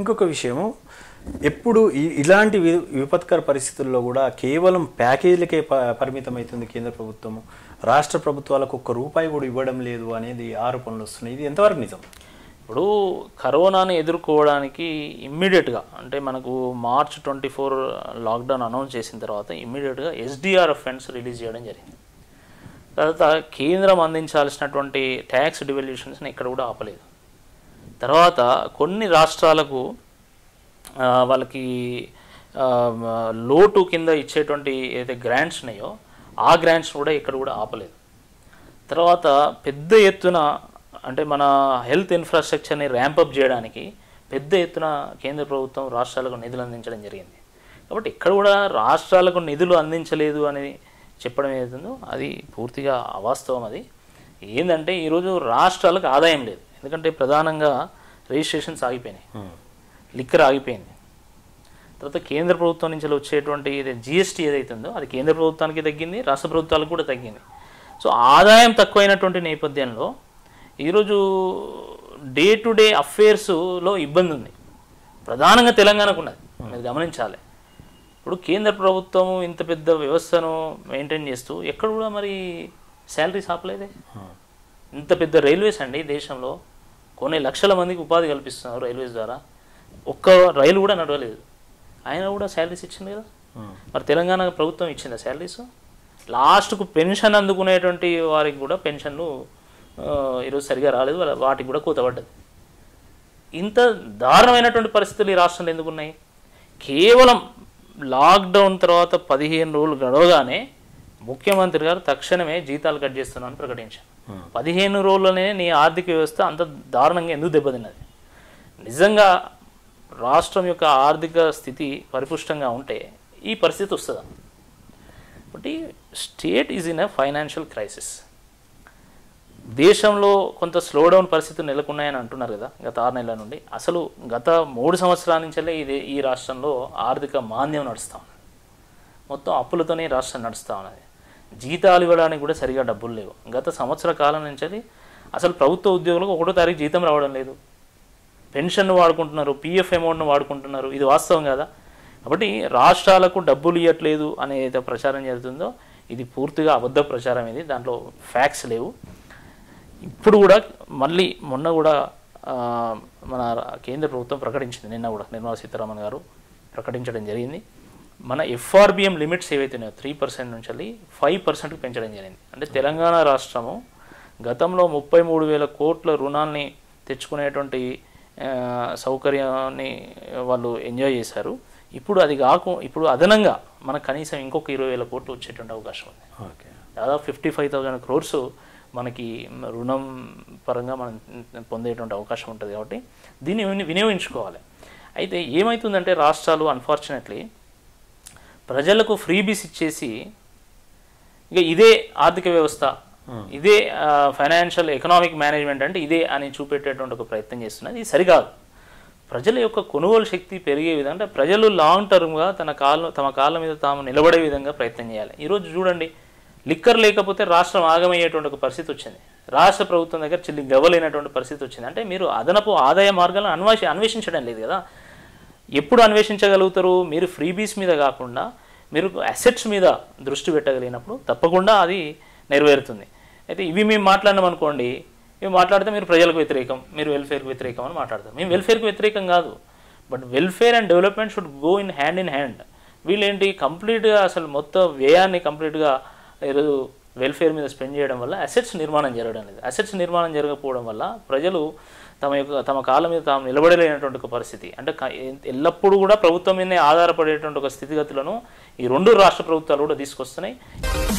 ఇంకొక విషయము ఎప్పుడు ఈ- ఇలాంటి వి- విపత్కర పరిస్థితుల్లో కూడా కేవలం ప్యాకేజీలకే ప పరిమితమవుతుంది కేంద్ర ప్రభుత్వము రాష్ట్ర ప్రభుత్వాలకు ఒక్క రూపాయి కూడా ఇవ్వడం లేదు అనేది ఆరోపణలు వస్తున్నాయి ఇది ఎంతవరకు నిజం ఇప్పుడు కరోనాను ఎదుర్కోవడానికి ఇమ్మీడియట్గా అంటే మనకు March twenty four lockdown announce చేసిన తర్వాత ఇమ్మీడియట్గా ఎస్డిఆర్ఎఫ్ ఫండ్స్ రిలీజ్ చేయడం జరిగింది తర్వాత కేంద్రం అందించాల్సినటువంటి ట్యాక్స్ డివల్యూషన్స్ని ఇక్కడ కూడా ఆపలేదు తర్వాత కొన్ని రాష్ట్రాలకు ఆ, వాళ్ళకి ఆ, లోటు కింద ఇచ్చేటువంటి ఏదైతే గ్రాంట్స్ ఉన్నాయో ఆ గ్రాంట్స్ కూడా ఇక్కడ కూడా ఆపలేదు తర్వాత పెద్ద ఎత్తున అంటే మన హెల్త్ ఇన్ఫ్రాస్ట్రక్చర్ని ర్యాంపప్ చేయడానికి పెద్ద ఎత్తున కేంద్ర ప్రభుత్వం రాష్ట్రాలకు నిధులు అందించడం జరిగింది కాబట్టి ఇక్కడ కూడా రాష్ట్రాలకు నిధులు అందించలేదు అని చెప్పడం ఏదైతుందో అది పూర్తిగా అవాస్తవం అది ఏంటంటే ఈరోజు రాష్ట్రాలకు ఆదాయం లేదు ఎందుకంటే ప్రధానంగా రిజిస్ట్రేషన్స్ ఆగిపోయినాయి లిక్కర్ ఆగిపోయింది తర్వాత కేంద్ర ప్రభుత్వం నుంచి వచ్చేటువంటి జిఎస్టీ ఏదైతుందో అది కేంద్ర ప్రభుత్వానికి తగ్గింది రాష్ట్ర ప్రభుత్వాలకు కూడా తగ్గింది సో ఆదాయం తక్కువైనటువంటి నేపథ్యంలో ఈరోజు డే టు డే అఫేర్స్లో ఇబ్బంది ఉంది ప్రధానంగా తెలంగాణకు ఉన్నది మీరు గమనించాలి ఇప్పుడు కేంద్ర ప్రభుత్వం ఇంత పెద్ద వ్యవస్థను మెయింటైన్ చేస్తూ ఎక్కడ కూడా మరి శాలరీస్ ఆపలేదే ఇంత పెద్ద రైల్వేస్ అండి దేశంలో కొన్ని లక్షల మందికి ఉపాధి కల్పిస్తున్నారు రైల్వేస్ ద్వారా ఒక్క రైలు కూడా నడవలేదు ఆయన కూడా శాలరీస్ ఇచ్చింది కదా మరి తెలంగాణ ప్రభుత్వం ఇచ్చిందా శాలరీస్ లాస్ట్కు పెన్షన్ అందుకునేటువంటి వారికి కూడా పెన్షన్లు ఆ, ఈరోజు సరిగా రాలేదు వాళ్ళ- వాటికి కూడా కూతపడ్డది ఇంత దారుణమైనటువంటి పరిస్థితులు ఈ రాష్ట్రంలో ఎందుకు ఉన్నాయి కేవలం లాక్డౌన్ తర్వాత పదిహేను రోజులు గడవగానే ముఖ్యమంత్రి గారు తక్షణమే జీతాలు కట్ చేస్తున్నామని ప్రకటించారు పదిహేను రోజుల్లోనే నీ ఆర్థిక వ్యవస్థ అంత దారుణంగా ఎందుకు దెబ్బతిన్నది నిజంగా రాష్ట్రం యొక్క ఆర్థిక స్థితి పరిపుష్టంగా ఉంటే ఈ పరిస్థితి వస్తుందా కాబట్టి state is in a financial crisis దేశంలో కొంత స్లో డౌన్ పరిస్థితులు నెలకొన్నాయని అంటున్నారు కదా గత ఆరు నెలల నుండి అసలు గత మూడు సంవత్సరాల నుంచే ఇది ఈ రాష్ట్రంలో ఆర్థిక మాంద్యం నడుస్తూ ఉన్నది మొత్తం అప్పులతోనే ఈ రాష్ట్రం నడుస్తూ ఉన్నది జీతాలు ఇవ్వడానికి కూడా సరిగా డబ్బులు లేవు గత సంవత్సర కాలం నుంచి అసలు ప్రభుత్వ ఉద్యోగులకు ఒకటో తారీఖు జీతం రావడం లేదు పెన్షన్ వాడుకుంటున్నారు పిఎఫ్ అమౌంట్ను వాడుకుంటున్నారు ఇది వాస్తవం కదా కాబట్టి రాష్ట్రాలకు డబ్బులు ఇవ్వట్లేదు అనే ఏదైతే ప్రచారం జరుగుతుందో ఇది పూర్తిగా అబద్ధ ప్రచారం ఇది దాంట్లో ఫ్యాక్ట్స్ లేవు ఇప్పుడు కూడా మళ్ళీ మొన్న కూడా ఆ, మన కేంద్ర ప్రభుత్వం ప్రకటించింది నిన్న కూడా నిర్మలా సీతారామన్ గారు ప్రకటించడం జరిగింది మన ఎఫ్ఆర్బిఎం లిమిట్స్ ఏవైతే ఉన్నాయో త్రీ పర్సెంట్ నుంచి వెళ్ళి ఫైవ్ పర్సెంట్కి పెంచడం జరిగింది అంటే తెలంగాణ రాష్ట్రము గతంలో ముప్పై మూడు వేల కోట్ల రుణాల్ని తెచ్చుకునేటువంటి ఆ, సౌకర్యాన్ని వాళ్ళు ఎంజాయ్ చేశారు ఇప్పుడు అది కాకు ఇప్పుడు అదనంగా మనకు కనీసం ఇంకొక ఇరవై వేల కోట్లు వచ్చేటువంటి అవకాశం ఉంది ఓకే దాదాపు ఫిఫ్టీ ఫైవ్ థౌజండ్ క్రోర్స్ మనకి రుణం పరంగా మనం పొందేటువంటి అవకాశం ఉంటుంది కాబట్టి దీన్ని విని- వినియోగించుకోవాలి అయితే ఏమవుతుందంటే రాష్ట్రాలు అన్ఫార్చునేట్లీ ప్రజలకు ఫ్రీబీస్ ఇచ్చేసి ఇక ఇదే ఆర్థిక వ్యవస్థ ఇదే ఫైనాన్షియల్ ఎకనామిక్ మేనేజ్మెంట్ అంటే ఇదే అని చూపెట్టేటువంటి ఒక ప్రయత్నం చేస్తున్నది ఇది సరికాదు ప్రజల యొక్క కొనుగోలు శక్తి పెరిగే విధంగా అంటే ప్రజలు లాంగ్ టర్మ్గా తన కాళ్ళ తమ కాళ్ళ మీద తాము నిలబడే విధంగా ప్రయత్నం చేయాలి ఈరోజు చూడండి లిక్కర్ లేకపోతే రాష్ట్రం ఆగమయ్యేటువంటి ఒక పరిస్థితి వచ్చింది రాష్ట్ర ప్రభుత్వం దగ్గర చిల్లి గవ్వలేనటువంటి పరిస్థితి వచ్చింది అంటే మీరు అదనపు ఆదాయ మార్గాలను అన్వేష అన్వేషించడం లేదు కదా ఎప్పుడు అన్వేషించగలుగుతారు మీరు ఫ్రీబీస్ మీద కాకుండా మీరు అసెట్స్ మీద దృష్టి పెట్టగలిగినప్పుడు తప్పకుండా అది నెరవేరుతుంది అయితే ఇవి మేము మాట్లాడినాం అనుకోండి ఇవి మాట్లాడితే మీరు ప్రజలకు వ్యతిరేకం మీరు వెల్ఫేర్కి వ్యతిరేకం అని మాట్లాడతారు మేము వెల్ఫేర్కి వ్యతిరేకం కాదు but welfare and development should go in hand in hand వీళ్ళేంటి కంప్లీట్గా అసలు మొత్తం వ్యయాన్ని కంప్లీట్గా ఈరోజు వెల్ఫేర్ మీద స్పెండ్ చేయడం వల్ల అసెట్స్ నిర్మాణం జరగడం లేదు అసెట్స్ నిర్మాణం జరగకపోవడం వల్ల ప్రజలు తమ యొక్క తమ కాళ్ళ మీద తాము నిలబడలేనటువంటి ఒక పరిస్థితి అంటే క- ఎల్లప్పుడూ కూడా ప్రభుత్వం మీదనే ఆధారపడేటువంటి ఒక స్థితిగతులను ఈ రెండు రాష్ట్ర ప్రభుత్వాలు కూడా తీసుకొస్తున్నాయి